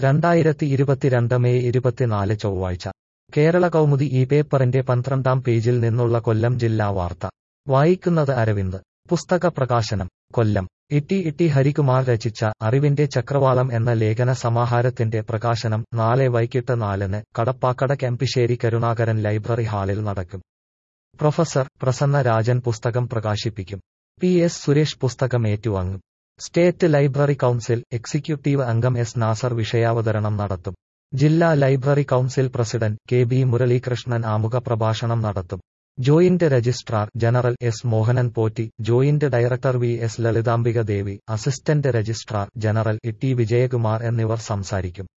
രണ്ടായിരത്തി ഇരുപത്തിരണ്ട് മെയ് ഇരുപത്തിനാല് ചൊവ്വാഴ്ച കേരള കൗമുദി ഈ പേപ്പറിന്റെ പന്ത്രണ്ടാം പേജിൽ നിന്നുള്ള കൊല്ലം ജില്ലാ വാർത്ത വായിക്കുന്നത് അരവിന്ദ് പുസ്തക പ്രകാശനം കൊല്ലം ഇട്ടി ഇട്ടി ഹരികുമാർ രചിച്ച അറിവിന്റെ ചക്രവാളം എന്ന ലേഖന സമാഹാരത്തിന്റെ പ്രകാശനം നാളെ വൈകിട്ട് നാലിന് കടപ്പാക്കട കെമ്പിശ്ശേരി കരുണാകരൻ ലൈബ്രറി ഹാളിൽ നടക്കും പ്രൊഫസർ പ്രസന്ന രാജൻ പുസ്തകം പ്രകാശിപ്പിക്കും പി എസ് സുരേഷ് പുസ്തകം ഏറ്റുവാങ്ങും സ്റ്റേറ്റ് ലൈബ്രറി കൗൺസിൽ എക്സിക്യൂട്ടീവ് അംഗം എസ് നാസർ വിഷയാവതരണം നടത്തും ജില്ലാ library council president K B Muraleekrishnan ആമുഖ പ്രഭാഷണം നടത്തും joint registrar general S Mohanan Potti joint director V S Lalithambika Devi assistant registrar general T Vijayakumar എന്നിവർ സംസാരിക്കും